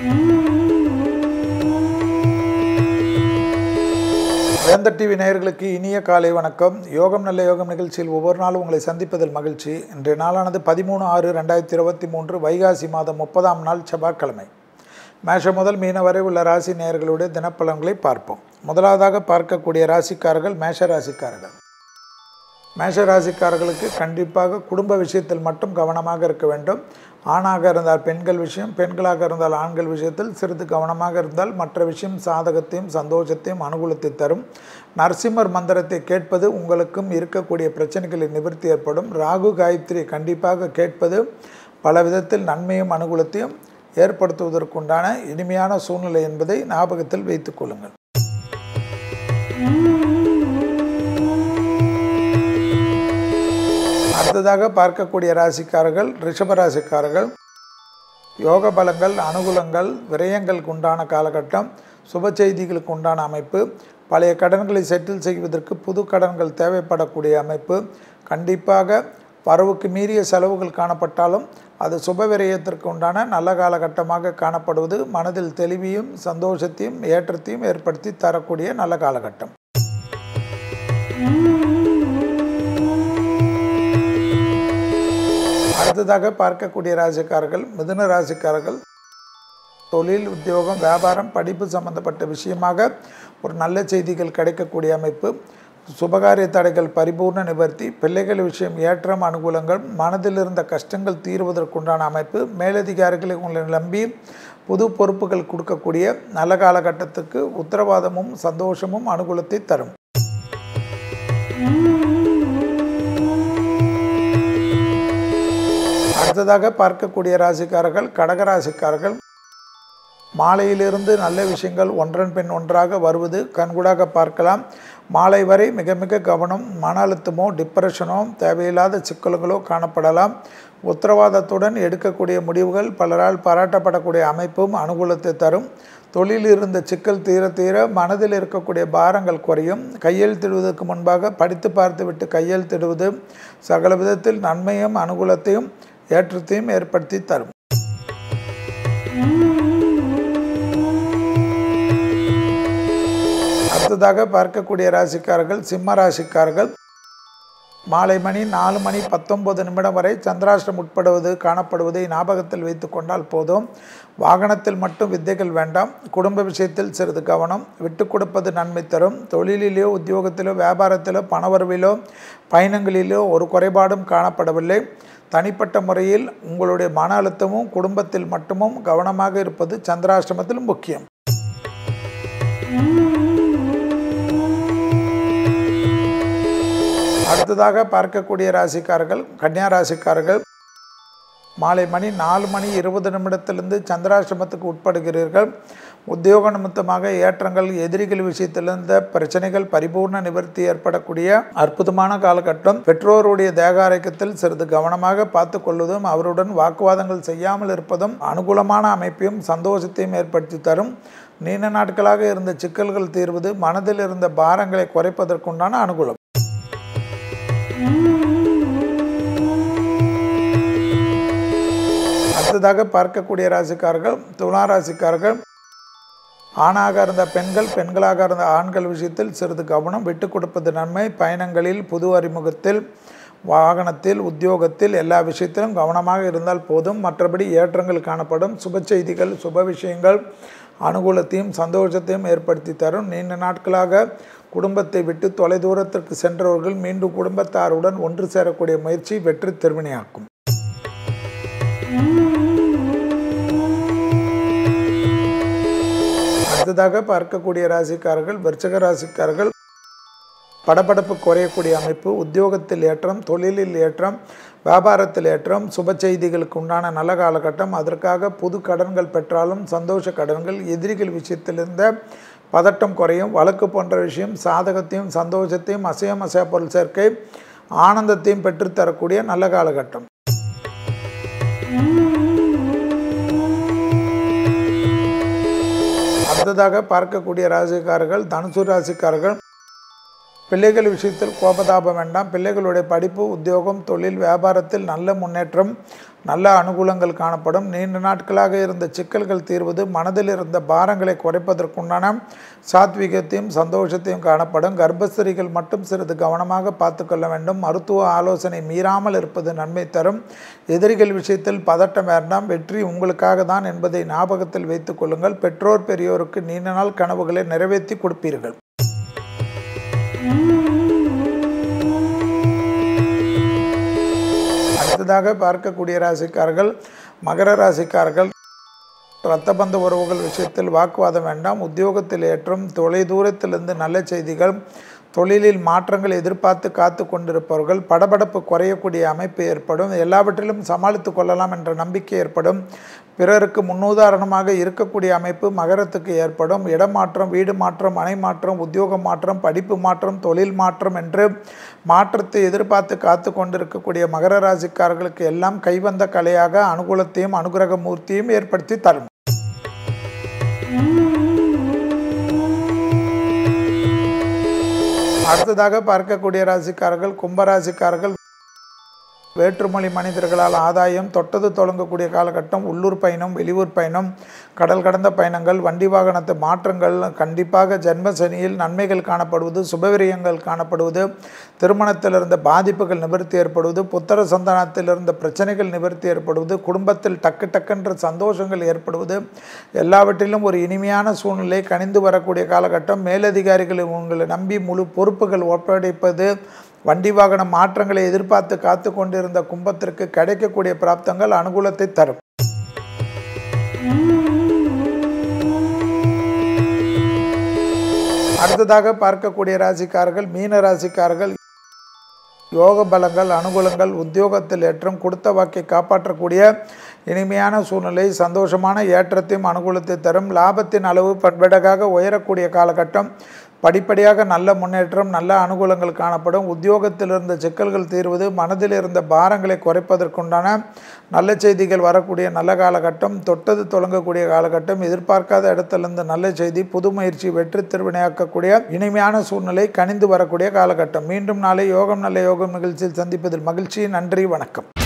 வேந்தர் டிவி நேயர்களுக்கு இனிய காலை வணக்கம் யோகம் நல்ல யோகம் நிகழ்ச்சியில் ஒவ்வொரு நாளும் உங்களை சந்திப்பதில் மகிழ்ச்சி இன்றைய நாளானது பதிமூணு ஆறு ரெண்டாயிரத்தி இருபத்தி மூன்று வைகாசி மாதம் முப்பதாம் நாள் செவ்வாய்க்கிழமை மேஷம் முதல் மீன வரை உள்ள ராசி நேயர்களுடைய தினப்பலன்களை பார்ப்போம் முதலாவதாக பார்க்கக்கூடிய ராசிக்காரர்கள் மேஷ ராசிக்காரர்கள் மேஷ ராசிக்காரர்களுக்கு கண்டிப்பாக குடும்ப விஷயத்தில் மட்டும் கவனமாக இருக்க வேண்டும் ஆணாக இருந்தால் பெண்கள் விஷயம் பெண்களாக இருந்தால் ஆண்கள் விஷயத்தில் சிறிது கவனமாக இருந்தால் மற்ற விஷயம் சாதகத்தையும் சந்தோஷத்தையும் அனுகூலத்தை தரும் நரசிம்மர் மந்திரத்தை கேட்பது உங்களுக்கும் இருக்கக்கூடிய பிரச்சனைகளில் நிவர்த்தி ஏற்படும் ராகு காயத்ரி கண்டிப்பாக கேட்பது பல விதத்தில் நன்மையும் அனுகூலத்தையும் ஏற்படுத்துவதற்குண்டான இனிமையான சூழ்நிலை என்பதை ஞாபகத்தில் வைத்துக் கொள்ளுங்கள் அடுத்ததாக பார்க்கக்கூடிய ராசிக்காரர்கள் ரிஷப ராசிக்காரர்கள் யோக பலங்கள் அனுகூலங்கள் விரயங்களுக்கு உண்டான காலகட்டம் சுப செய்திகளுக்கு உண்டான அமைப்பு பழைய கடன்களை செட்டில் செய்வதற்கு புது கடன்கள் தேவைப்படக்கூடிய அமைப்பு கண்டிப்பாக வரவுக்கு மீறிய செலவுகள் காணப்பட்டாலும் அது சுப விரயத்திற்கு உண்டான நல்ல காலகட்டமாக காணப்படுவது மனதில் தெளிவையும் சந்தோஷத்தையும் ஏற்றத்தையும் ஏற்படுத்தி தரக்கூடிய நல்ல காலகட்டம் அடுத்ததாக பார்க்கக்கூடிய ராசிக்காரர்கள் மிதுன ராசிக்காரர்கள் தொழில் உத்தியோகம் வியாபாரம் படிப்பு சம்பந்தப்பட்ட விஷயமாக ஒரு நல்ல செய்திகள் கிடைக்கக்கூடிய அமைப்பு சுபகாரிய தடைகள் பரிபூர்ண நிவர்த்தி பிள்ளைகள் விஷயம் ஏற்றம் அனுகூலங்கள் மனதில் இருந்த கஷ்டங்கள் தீர்வதற்குண்டான அமைப்பு மேலதிகாரிகளை உங்களை நம்பி புது பொறுப்புகள் கொடுக்கக்கூடிய நல்ல காலகட்டத்துக்கு உத்தரவாதமும் சந்தோஷமும் அனுகூலத்தை தரும் அடுத்ததாக பார்க்கக்கூடிய ராசிக்காரர்கள் கடகராசிக்காரர்கள் மாலையிலிருந்து நல்ல விஷயங்கள் ஒன்றன் பின் ஒன்றாக வருவது கண்கூடாக பார்க்கலாம் மாலை வரை மிக மிக கவனம் மன அழுத்தமோ டிப்ரெஷனோ தேவையில்லாத சிக்கல்களோ காணப்படலாம் உத்தரவாதத்துடன் எடுக்கக்கூடிய முடிவுகள் பலரால் பாராட்டப்படக்கூடிய அமைப்பும் அனுகூலத்தை தரும் தொழிலில் இருந்த சிக்கல் தீர தீர மனதில் இருக்கக்கூடிய பாரங்கள் குறையும் கையெழுத்திடுவதற்கு முன்பாக படித்து பார்த்துவிட்டு கையெழுத்திடுவது சகல விதத்தில் நன்மையும் அனுகூலத்தையும் ஏற்றத்தையும் ஏற்படுத்தி தரும் அடுத்ததாக பார்க்கக்கூடிய ராசிக்காரர்கள் சிம்ம ராசிக்காரர்கள் மாலை மணி நாலு மணி பத்தொன்பது நிமிடம் வரை சந்திராஷ்டிரம் உட்படுவது காணப்படுவதை ஞாபகத்தில் வைத்து கொண்டால் போதும் வாகனத்தில் மட்டும் வித்தைகள் வேண்டாம் குடும்ப விஷயத்தில் சிறிது கவனம் விட்டு கொடுப்பது நன்மை தரும் தொழிலிலோ உத்தியோகத்திலோ வியாபாரத்திலோ பணவரவிலோ பயணங்களிலோ ஒரு குறைபாடும் காணப்படவில்லை தனிப்பட்ட முறையில் உங்களுடைய மன அழுத்தமும் குடும்பத்தில் மட்டுமும் கவனமாக இருப்பது சந்திராஷ்டிரமத்தில் முக்கியம் அடுத்ததாக பார்க்கக்கூடிய ராசிக்காரர்கள் கன்னியா ராசிக்காரர்கள் மாலை மணி நாலு மணி இருபது நிமிடத்திலிருந்து சந்திராசிரமத்துக்கு உட்படுகிறீர்கள் உத்தியோக நிமித்தமாக ஏற்றங்கள் எதிரிகள் விஷயத்திலிருந்த பிரச்சனைகள் பரிபூர்ண நிவர்த்தி ஏற்படக்கூடிய அற்புதமான காலகட்டம் பெற்றோருடைய தேக ஆரோக்கியத்தில் சிறிது கவனமாக பார்த்து கொள்வதும் அவருடன் வாக்குவாதங்கள் செய்யாமல் இருப்பதும் அனுகூலமான அமைப்பையும் சந்தோஷத்தையும் ஏற்படுத்தி தரும் நீண்ட நாட்களாக இருந்த சிக்கல்கள் தீர்வது மனதில் இருந்த பாரங்களை குறைப்பதற்குண்டான அனுகூலம் அடுத்ததாக பார்க்கக்கூடிய ராசிக்காரர்கள் துலா ராசிக்காரர்கள் ஆணாக இருந்த பெண்கள் பெண்களாக இருந்த ஆண்கள் விஷயத்தில் சிறிது கவனம் விட்டு கொடுப்பது நன்மை பயணங்களில் புது அறிமுகத்தில் வாகனத்தில் உத்தியோகத்தில் எல்லா விஷயத்திலும் கவனமாக இருந்தால் போதும் மற்றபடி ஏற்றங்கள் காணப்படும் சுப செய்திகள் சுப விஷயங்கள் அனுகூலத்தையும் சந்தோஷத்தையும் ஏற்படுத்தி தரும் நீண்ட நாட்களாக குடும்பத்தை விட்டு தொலைதூரத்திற்கு சென்றவர்கள் மீண்டும் குடும்பத்தாருடன் ஒன்று சேரக்கூடிய முயற்சி வெற்றி திருவினையாக்கும் அடுத்ததாக பார்க்கக்கூடிய ராசிக்காரர்கள் விருச்சக ராசிக்காரர்கள் படபடப்பு குறையக்கூடிய அமைப்பு உத்தியோகத்தில் ஏற்றம் தொழிலில் ஏற்றம் வியாபாரத்தில் ஏற்றம் சுப செய்திகளுக்கு உண்டான நல்ல காலகட்டம் அதற்காக புது கடன்கள் பெற்றாலும் சந்தோஷ கடன்கள் எதிரிகள் விஷயத்திலிருந்த பதட்டம் குறையும் வழக்கு போன்ற விஷயம் சாதகத்தையும் சந்தோஷத்தையும் அசையம் அசைய பொருள் சேர்க்கை ஆனந்தத்தையும் பெற்றுத்தரக்கூடிய நல்ல காலகட்டம் அடுத்ததாக பார்க்கக்கூடிய ராசிக்காரர்கள் தனுசு ராசிக்காரர்கள் பிள்ளைகள் விஷயத்தில் கோபதாபம் வேண்டாம் பிள்ளைகளுடைய படிப்பு உத்தியோகம் தொழில் வியாபாரத்தில் நல்ல முன்னேற்றம் நல்ல அனுகூலங்கள் காணப்படும் நீண்ட நாட்களாக இருந்த சிக்கல்கள் தீர்வது மனதில் இருந்த பாரங்களை குறைப்பதற்குண்டான சாத்விகத்தையும் சந்தோஷத்தையும் காணப்படும் கர்ப்பஸ்திரிகள் மட்டும் சிறிது கவனமாக பார்த்து கொள்ள வேண்டும் மருத்துவ ஆலோசனை மீறாமல் இருப்பது நன்மை தரும் எதிரிகள் விஷயத்தில் பதட்டம் வேண்டாம் வெற்றி உங்களுக்காக தான் என்பதை ஞாபகத்தில் வைத்துக் கொள்ளுங்கள் பெற்றோர் பெரியோருக்கு நீண்ட நாள் கனவுகளை நிறைவேற்றி கொடுப்பீர்கள் அடுத்ததாக பார்க்கக்கூடிய ராசிக்காரர்கள் மகர ராசிக்காரர்கள் இரத்தபந்த உறவுகள் விஷயத்தில் வாக்குவாதம் வேண்டாம் உத்தியோகத்தில் ஏற்றம் தொலை தூரத்திலிருந்து நல்ல செய்திகள் தொழிலில் மாற்றங்கள் எதிர்பார்த்து காத்து கொண்டிருப்பவர்கள் படபடப்பு குறையக்கூடிய அமைப்பு ஏற்படும் எல்லாவற்றிலும் சமாளித்து கொள்ளலாம் என்ற நம்பிக்கை ஏற்படும் பிறருக்கு முன்னுதாரணமாக இருக்கக்கூடிய அமைப்பு மகரத்துக்கு ஏற்படும் இடமாற்றம் வீடு மாற்றம் மனை மாற்றம் உத்தியோக மாற்றம் படிப்பு மாற்றம் தொழில் மாற்றம் என்று மாற்றத்தை எதிர்பார்த்து காத்து கொண்டிருக்கக்கூடிய மகர ராசிக்காரர்களுக்கு எல்லாம் கைவந்த கலையாக அனுகூலத்தையும் அனுகிரக மூர்த்தியும் ஏற்படுத்தி தரும் அடுத்ததாக பார்க்கக்கூடிய ராசிக்காரர்கள் கும்பராசிக்காரர்கள் வேற்றுமொழி மனிதர்களால் ஆதாயம் தொட்டது தொடங்கக்கூடிய காலகட்டம் உள்ளூர் பயணம் வெளியூர் பயணம் கடல் கடந்த பயணங்கள் வண்டி வாகனத்து மாற்றங்கள் கண்டிப்பாக ஜென்ம சனியில் நன்மைகள் காணப்படுவது சுபவிரியங்கள் காணப்படுவது திருமணத்தில் இருந்த பாதிப்புகள் நிவர்த்தி ஏற்படுவது புத்தர சந்தானத்தில் இருந்த பிரச்சனைகள் நிவர்த்தி ஏற்படுவது குடும்பத்தில் டக்கு டக்குன்ற சந்தோஷங்கள் ஏற்படுவது எல்லாவற்றிலும் ஒரு இனிமையான சூழ்நிலை கணிந்து வரக்கூடிய காலகட்டம் மேலதிகாரிகள் உங்களை நம்பி முழு பொறுப்புகள் ஒப்படைப்பது வண்டி வாகன மாற்றங்களை எதிர்பார்த்து காத்து கொண்டிருந்த கும்பத்திற்கு கிடைக்கக்கூடிய பிராப்தங்கள் அனுகூலத்தை தரும் அடுத்ததாக பார்க்கக்கூடிய ராசிக்காரர்கள் மீன ராசிக்காரர்கள் யோக பலங்கள் அனுகூலங்கள் உத்தியோகத்தில் ஏற்றம் கொடுத்த வாக்கை காப்பாற்றக்கூடிய இனிமையான சூழ்நிலை சந்தோஷமான ஏற்றத்தையும் அனுகூலத்தை தரும் லாபத்தின் அளவு பட்படகாக உயரக்கூடிய காலகட்டம் படிப்படியாக நல்ல முன்னேற்றம் நல்ல அனுகூலங்கள் காணப்படும் உத்தியோகத்தில் இருந்த சிக்கல்கள் தீர்வது மனதில் இருந்த பாரங்களை குறைப்பதற்குண்டான நல்ல செய்திகள் வரக்கூடிய நல்ல காலகட்டம் தொட்டது தொடங்கக்கூடிய காலகட்டம் எதிர்பார்க்காத இடத்திலிருந்து நல்ல செய்தி புது முயற்சி வெற்றி திருவினையாக்கக்கூடிய இனிமையான சூழ்நிலை கனிந்து வரக்கூடிய காலகட்டம் மீண்டும் நாளை யோகம் நல்ல யோகம் நிகழ்ச்சியில் சந்திப்பதில் மகிழ்ச்சி நன்றி வணக்கம்